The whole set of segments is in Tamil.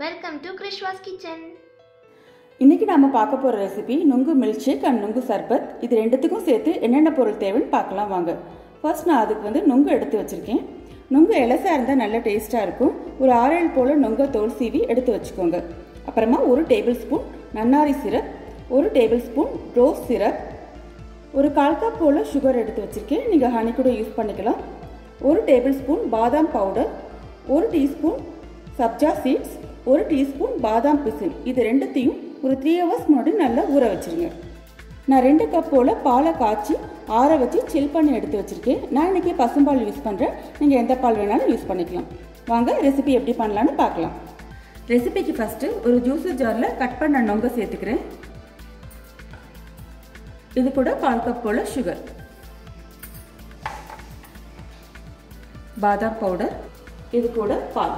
வெல்கம் டு கிருஷ்வாஸ் கிச்சன் இன்னைக்கு நாம பார்க்க போற ரெசிபி நுங்கு மில்க் ஷேக் அண்ட் நுங்கு சர்பத் இது ரெண்டுத்துக்கும் சேர்த்து என்னென்ன பொருள் தேவைன்னு பார்க்கலாம் வாங்க ஃபர்ஸ்ட் நான் அதுக்கு வந்து நுங்கு எடுத்து வச்சிருக்கேன் நுங்கு இலசா இருந்தால் நல்ல டேஸ்ட்டாக இருக்கும் ஒரு ஆறேழு போல் நுங்க தோல் சீவி எடுத்து வச்சுக்கோங்க அப்புறமா ஒரு டேபிள் ஸ்பூன் நன்னாரி சிரப் ஒரு டேபிள் ஸ்பூன் ரோஸ் சிரப் ஒரு கால் கப் போல் சுகர் எடுத்து வச்சுருக்கேன் நீங்கள் ஹனி கூட யூஸ் பண்ணிக்கலாம் ஒரு டேபிள் ஸ்பூன் பாதாம் பவுடர் ஒரு டீஸ்பூன் சப்ஜா சீட்ஸ் ஒரு டீஸ்பூன் பாதாம் பிசின் இது ரெண்டுத்தையும் ஒரு த்ரீ ஹவர்ஸ் முன்னாடி நல்லா ஊற வச்சுருங்க நான் ரெண்டு கப் போல் பாலை காய்ச்சி ஆற வச்சு சில் பண்ணி எடுத்து வச்சுருக்கேன் நான் இன்றைக்கி பசும்பால் யூஸ் பண்ணுறேன் நீங்கள் எந்த பால் வேணாலும் யூஸ் பண்ணிக்கலாம் வாங்க ரெசிபி எப்படி பண்ணலான்னு பார்க்கலாம் ரெசிபிக்கு ஃபஸ்ட்டு ஒரு ஜூஸர் ஜாரில் கட் பண்ண நொங்க சேர்த்துக்கிறேன் இது கூட கால் கப் போல் சுகர் பாதாம் பவுடர் இது கூட பால்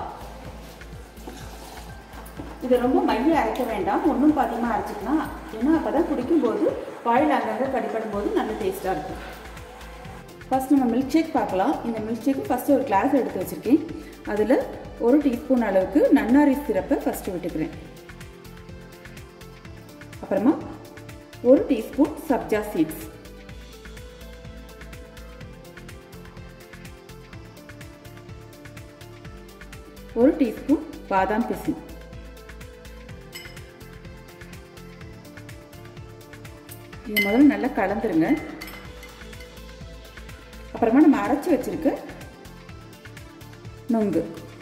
இது ரொம்ப மைய அரைக்க வேண்டாம் ஒன்றும் பாதியமாக அரைச்சிக்கலாம் ஏன்னா அப்போ தான் குடிக்கும்போது வாயில் அங்கங்கே கடிப்படும் போது நல்ல டேஸ்ட்டாக இருக்கும் ஃபஸ்ட் நம்ம மில்க் ஷேக் பார்க்கலாம் இந்த மில்க் ஷேக்கு ஃபஸ்ட்டு ஒரு கிளாஸ் எடுத்து வச்சுருக்கேன் அதில் ஒரு டீஸ்பூன் அளவுக்கு நன்னாரி சிரப்பை ஃபஸ்ட்டு விட்டுக்கிறேன் அப்புறமா ஒரு டீஸ்பூன் சப்ஜா சீட்ஸ் ஒரு டீஸ்பூன் பாதாம் பிசின் இது முதல்ல நல்லா கலந்துருங்க அப்புறமா நம்ம அரைச்சி வச்சிருக்க நொங்கு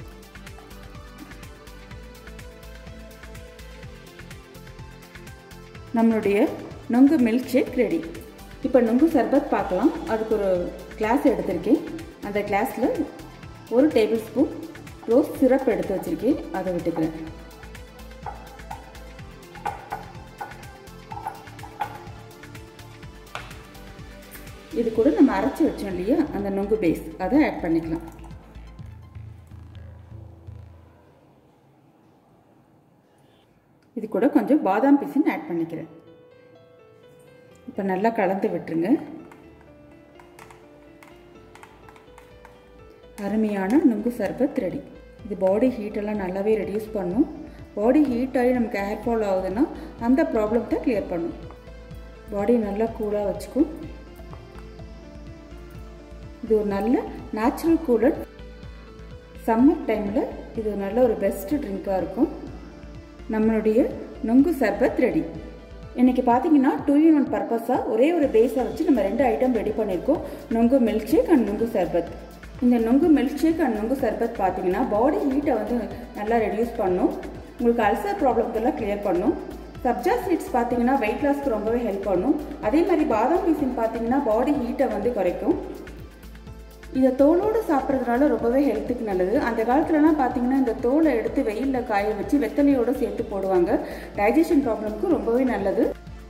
நம்மளுடைய நொங்கு மில்க் ஷேக் ரெடி இப்போ நொங்கு சர்பத் பார்க்கலாம் அதுக்கு ஒரு கிளாஸ் எடுத்திருக்கேன் அந்த கிளாஸில் ஒரு டேபிள் ஸ்பூன் ரோஸ் சிரப் எடுத்து வச்சுருக்கேன் அதை விட்டுக்கிறேன் இது கூட நம்ம அரைச்சி வச்சோம் இல்லையா அந்த நொங்கு பேஸ் அதை ஆட் பண்ணிக்கலாம் இது கூட கொஞ்சம் பாதாம் பிசின் ஆட் பண்ணிக்கிறேன் இப்போ நல்லா கலந்து விட்டுருங்க அருமையான நுங்கு சர்பத் ரெடி இது பாடி ஹீட்டெல்லாம் நல்லாவே ரெடியூஸ் பண்ணும் பாடி ஹீட் ஆகி நமக்கு ஹேர் ஃபால் ஆகுதுன்னா அந்த ப்ராப்ளத்தை கிளியர் பண்ணும் பாடி நல்லா கூலாக வச்சுக்கும் இது ஒரு நல்ல நேச்சுரல் கூலர் சம்மர் டைமில் இது ஒரு நல்ல ஒரு பெஸ்ட்டு ட்ரிங்காக இருக்கும் நம்மளுடைய நொங்கு சர்பத் ரெடி இன்றைக்கி பார்த்தீங்கன்னா டூ இன் ஒன் பர்பஸாக ஒரே ஒரு பேஸை வச்சு நம்ம ரெண்டு ஐட்டம் ரெடி பண்ணியிருக்கோம் நொங்கு மில்க் ஷேக் அண்ட் நொங்கு சர்பத் இந்த நொங்கு மில்க் ஷேக் அண்ட் நொங்கு சர்பத் பார்த்தீங்கன்னா பாடி ஹீட்டை வந்து நல்லா ரெடியூஸ் பண்ணும் உங்களுக்கு அல்சர் ப்ராப்ளத்தெல்லாம் கிளியர் பண்ணும் சப்ஜா சீட்ஸ் பார்த்தீங்கன்னா வெயிட் லாஸ்க்கு ரொம்பவே ஹெல்ப் பண்ணும் அதே மாதிரி பாதாம் பீசின் பார்த்தீங்கன்னா பாடி ஹீட்டை வந்து குறைக்கும் இதை தோலோடு சாப்பிட்றதுனால ரொம்பவே ஹெல்த்துக்கு நல்லது அந்த காலத்துலலாம் பார்த்தீங்கன்னா இந்த தோலை எடுத்து வெயிலில் காய வச்சு வெத்தலையோடு சேர்த்து போடுவாங்க டைஜஷன் ப்ராப்ளம்க்கு ரொம்பவே நல்லது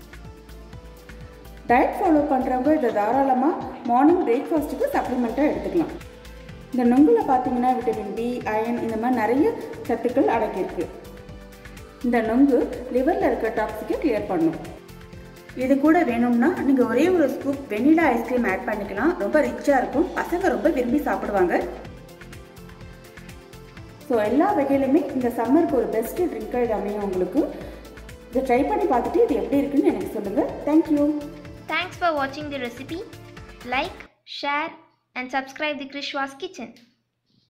டயட் ஃபாலோ பண்ணுறவங்க இதை தாராளமாக மார்னிங் பிரேக்ஃபாஸ்ட்டுக்கு சப்ளிமெண்ட்டாக எடுத்துக்கலாம் இந்த நொங்கில் பார்த்தீங்கன்னா விட்டமின் பி அயன் இந்த மாதிரி நிறைய சத்துக்கள் அடங்கியிருக்கு இந்த நொங்கு லிவரில் இருக்க டாக்ஸிக்கை கிளியர் பண்ணும் இது கூட வேணும்னா நீங்கள் ஒரே ஒரு ஸ்கூப் வெனிலா ஐஸ்கிரீம் ஆட் பண்ணிக்கலாம் ரொம்ப ரிச்சாக இருக்கும் பசங்க ரொம்ப விரும்பி சாப்பிடுவாங்க ஸோ எல்லா வகையிலுமே இந்த சம்மருக்கு ஒரு பெஸ்ட்டு ட்ரிங்காக இது அமையும் உங்களுக்கு இதை ட்ரை பண்ணி பார்த்துட்டு இது எப்படி இருக்குன்னு எனக்கு சொல்லுங்கள் தேங்க்யூ தேங்க்ஸ் ஃபார் வாட்சிங் the recipe like share and subscribe the Krishwas kitchen